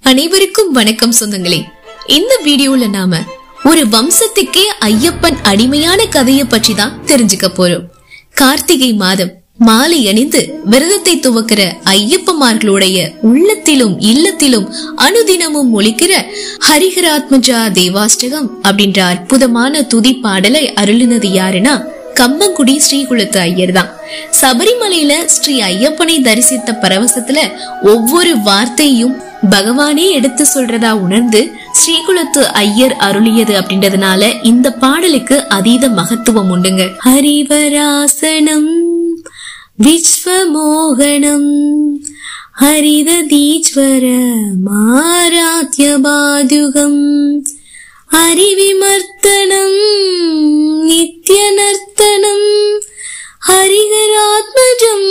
அனைவருக்கும் வணக்கம் சொந்தங்களே இந்த வீடியோல நாம ஒரு வம்சத்துக்கே ஐயப்பன் அடிமையான கதையை பற்றி தான் தெரிஞ்சுக்க போறோம் கார்த்திகை மாதம் மாலை அணிந்து விரதத்தை துவக்கிற ஐயப்பமார்களுடைய உள்ளத்திலும் இல்லத்திலும் அனுதினமும் ஒலிக்கிற ஹரிஹராத்மஜா தேவாஷ்டகம் அப்படின்ற அற்புதமான துதி பாடலை அருளினது யாருன்னா கம்பங்குடி ஸ்ரீகுலத்து ஐயர் தான் சபரிமலையில ஸ்ரீ ஐயப்பனை தரிசித்த பரவசத்துல ஒவ்வொரு வார்த்தையும் பகவானே எடுத்து சொல்றதா உணர்ந்து ஸ்ரீகுலத்து ஐயர் அருளியது அப்படின்றதுனால இந்த பாடலுக்கு அதீத மகத்துவம் உண்டுங்க ஹரிவராசனம் விஸ்வமோகனம் ஹரிததீஸ்வர மாராத்ய பாதுகம் ஹரிவிமர்த்தனம் நித்யநர்த்தனம் ஹரிஹராத்மஜம்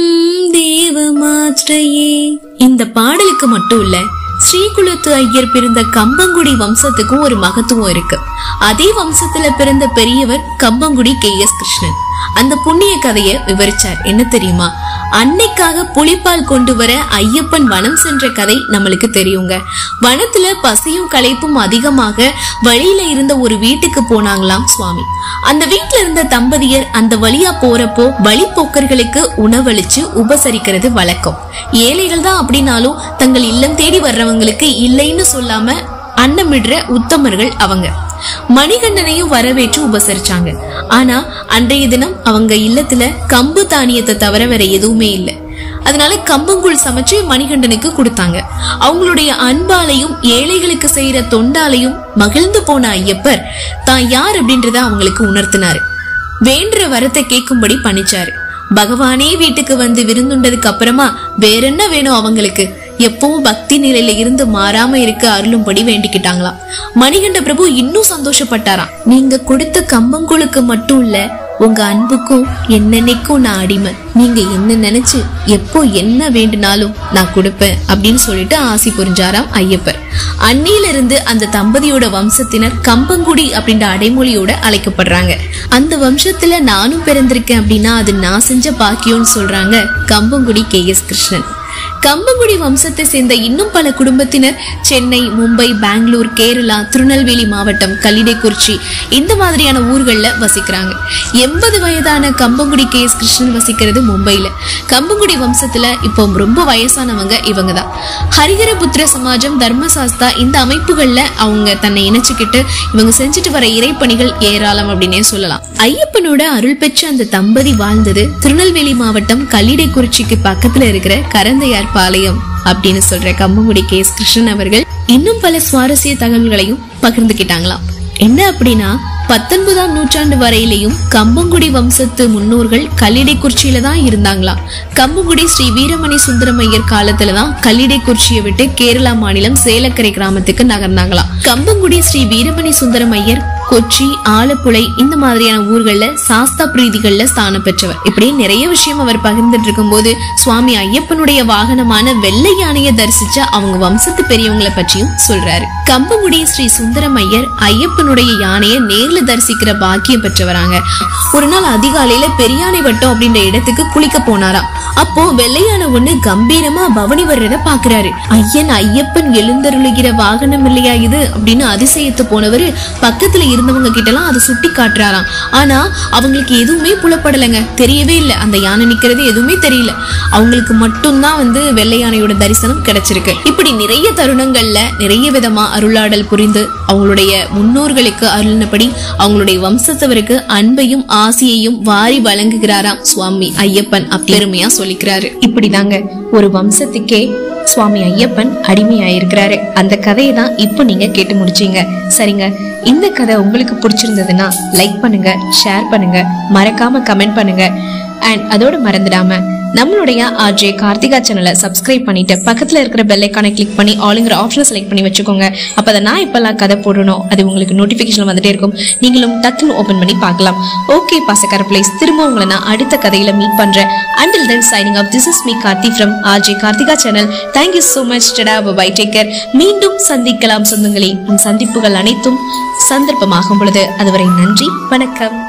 தேவமாத்ரயே இந்த பாடலுக்கு மட்டும் இல்ல ஸ்ரீகுலத்து ஐயர் பிறந்த கம்பங்குடி வம்சத்துக்கும் ஒரு மகத்துவம் இருக்கு அதே வம்சத்துல பிறந்த பெரியவர் கம்பங்குடி கே எஸ் கிருஷ்ணன் அந்த புண்ணிய கதைய விவரிச்சார் என்ன தெரியுமா அன்னைக்காக புலிப்பால் கொண்டு வர ஐயப்பன் வனம் சென்ற கதை நம்மளுக்கு தெரியுங்க வனத்துல பசியும் களைப்பும் அதிகமாக வழியில இருந்த ஒரு வீட்டுக்கு போனாங்களாம் சுவாமி அந்த வீட்டுல இருந்த தம்பதியர் அந்த வழியா போறப்போ வழிப்போக்கர்களுக்கு உணவளிச்சு உபசரிக்கிறது வழக்கம் ஏழைகள் தான் அப்படின்னாலும் தங்கள் இல்லம் தேடி வர்றவங்களுக்கு இல்லைன்னு சொல்லாம அன்னமிடுற உத்தமர்கள் அவங்க மணிகண்டனையும் வரவேற்று உபசரிச்சாங்க ஆனா அன்றைய தினம் அவங்க இல்லத்துல கம்பு தானியத்தை தவிர வேற எதுவுமே இல்ல அதனால கம்பங்கூழ் சமைச்சு மணிகண்டனுக்கு கொடுத்தாங்க அவங்களுடைய அன்பாலையும் ஏழைகளுக்கு செய்யற தொண்டாலையும் மகிழ்ந்து போன ஐயப்பர் தான் யார் அப்படின்றத அவங்களுக்கு உணர்த்தினாரு வேண்டுற வரத்தை கேட்கும்படி பண்ணிச்சாரு பகவானே வீட்டுக்கு வந்து விருந்துண்டதுக்கு அப்புறமா வேற என்ன வேணும் அவங்களுக்கு எப்பவும் பக்தி நிலையில இருந்து மாறாம இருக்க அருளும்படி வேண்டிக்கிட்டாங்களாம் மணிகண்ட பிரபு இன்னும் சந்தோஷப்பட்டாராம் நீங்க கொடுத்த கம்பங்குழுக்கு மட்டும் இல்ல உங்க அன்புக்கும் என்னன்னைக்கும் நான் அடிமை நீங்க என்ன நினைச்சு எப்போ என்ன வேண்டுனாலும் நான் கொடுப்பேன் அப்படின்னு சொல்லிட்டு ஆசி புரிஞ்சாராம் ஐயப்பர் அன்னியில இருந்து அந்த தம்பதியோட வம்சத்தினர் கம்பங்குடி அப்படின்ற அடைமொழியோட அழைக்கப்படுறாங்க அந்த வம்சத்துல நானும் பிறந்திருக்கேன் அப்படின்னா அது நான் செஞ்ச பாக்கியம்னு சொல்றாங்க கம்பங்குடி கே எஸ் கிருஷ்ணன் கம்பங்குடி வம்சத்தை சேர்ந்த இன்னும் பல குடும்பத்தினர் சென்னை மும்பை பெங்களூர் கேரளா திருநெல்வேலி மாவட்டம் கல்லிடைக்குறிச்சி இந்த மாதிரியான ஊர்கள்ல வசிக்கிறாங்க எண்பது வயதான கம்பங்குடி கே எஸ் கிருஷ்ணன் வசிக்கிறது மும்பைல கம்பங்குடி வம்சத்துல இப்போ ரொம்ப வயசானவங்க இவங்க தான் ஹரிஹரபுத்திர சமாஜம் தர்மசாஸ்தா இந்த அமைப்புகள்ல அவங்க தன்னை இணைச்சுக்கிட்டு இவங்க செஞ்சுட்டு வர இறைப்பணிகள் ஏராளம் அப்படின்னே சொல்லலாம் ஐயப்பனோட அருள் பெற்ற அந்த தம்பதி வாழ்ந்தது திருநெல்வேலி மாவட்டம் கல்லிடைக்குறிச்சிக்கு பக்கத்துல இருக்கிற கரந்தையார் பாளையம் அப்படின்னு சொல்ற கம்பங்குடி கே எஸ் கிருஷ்ணன் அவர்கள் இன்னும் பல சுவாரஸ்ய தகவல்களையும் பகிர்ந்துக்கிட்டாங்களாம் என்ன அப்படின்னா பத்தொன்பதாம் நூற்றாண்டு வரையிலையும் கம்பங்குடி வம்சத்து முன்னோர்கள் கல்லிடைக்குறிச்சியில தான் இருந்தாங்களாம் கம்பங்குடி ஸ்ரீ வீரமணி சுந்தரமையர் காலத்துல தான் கல்லிடைக்குறிச்சியை விட்டு கேரளா மாநிலம் சேலக்கரை கிராமத்துக்கு நகர்ந்தாங்களாம் கம்பங்குடி ஸ்ரீ வீரமணி சுந்தரமையர் கொச்சி ஆலப்புழை இந்த மாதிரியான ஊர்கள்ல சாஸ்தா பிரீதிகள்ல ஸ்தானம் பெற்றவர் இப்படி நிறைய விஷயம் அவர் பகிர்ந்துட்டு இருக்கும்போது சுவாமி ஐயப்பனுடைய வாகனமான வெள்ளை யானையை தரிசிச்ச அவங்க வம்சத்து பெரியவங்களை பற்றியும் சொல்றாரு கம்பங்குடி ஸ்ரீ சுந்தரம் ஐயர் ஐயப்பனுடைய யானையை நேர்ல தரிசிக்கிற பாக்கியம் பெற்றவராங்க ஒரு நாள் அதிகாலையில பெரியானை வட்டம் அப்படின்ற இடத்துக்கு குளிக்க போனாராம் அப்போ வெள்ளையான ஒண்ணு கம்பீரமா பவனி வர்றத பாக்குறாரு ஐயன் ஐயப்பன் எழுந்தருளுகிற வாகனம் இல்லையா இது அப்படின்னு அதிசயத்து போனவரு பக்கத்துல இருந்தவங்க கிட்ட எல்லாம் அதை சுட்டி காட்டுறாராம் ஆனா அவங்களுக்கு எதுவுமே புலப்படலைங்க தெரியவே இல்லை அந்த யானை நிக்கிறது எதுவுமே தெரியல அவங்களுக்கு மட்டும்தான் வந்து வெள்ளை யானையோட தரிசனம் கிடைச்சிருக்கு இப்படி நிறைய தருணங்கள்ல நிறைய விதமா அருளாடல் புரிந்து அவங்களுடைய முன்னோர்களுக்கு அருளினபடி அவங்களுடைய வம்சத்தவருக்கு அன்பையும் ஆசியையும் வாரி வழங்குகிறாராம் சுவாமி ஐயப்பன் அப்பெருமையா சொல்லிக்கிறாரு இப்படிதாங்க ஒரு வம்சத்துக்கே சுவாமி ஐயப்பன் அடிமையாயிருக்கிறாரு அந்த கதையை தான் இப்போ நீங்க கேட்டு முடிச்சீங்க சரிங்க இந்த கதை உங்களுக்கு பிடிச்சிருந்ததுன்னா லைக் பண்ணுங்க ஷேர் பண்ணுங்க மறக்காம கமெண்ட் பண்ணுங்க அண்ட் அதோட மறந்துடாம நம்மளுடைய ஆர்ஜே கார்த்திகா சேனலை சப்ஸ்கிரைப் பண்ணிட்டு பக்கத்துல இருக்கிற பெல் ஐக்கானை கிளிக் பண்ணி ஆளுங்கிற ஆப்ஷனை செலக்ட் பண்ணி வச்சுக்கோங்க அப்பதான் நான் இப்பெல்லாம் கதை போடணும் அது உங்களுக்கு நோட்டிபிகேஷன் வந்துட்டே இருக்கும் நீங்களும் டக்குன்னு ஓபன் பண்ணி பார்க்கலாம் ஓகே பாசக்கார பிளேஸ் திரும்ப உங்களை நான் அடுத்த கதையில மீட் பண்றேன் until then signing off this is me Karthi from RJ Karthika channel thank you so much tata bye take care மீண்டும் சந்திக்கலாம் சொந்தங்களே உன் சந்திப்புகள் அனைத்தும் சந்தர்ப்பமாகும் பொழுது அதுவரை நன்றி வணக்கம்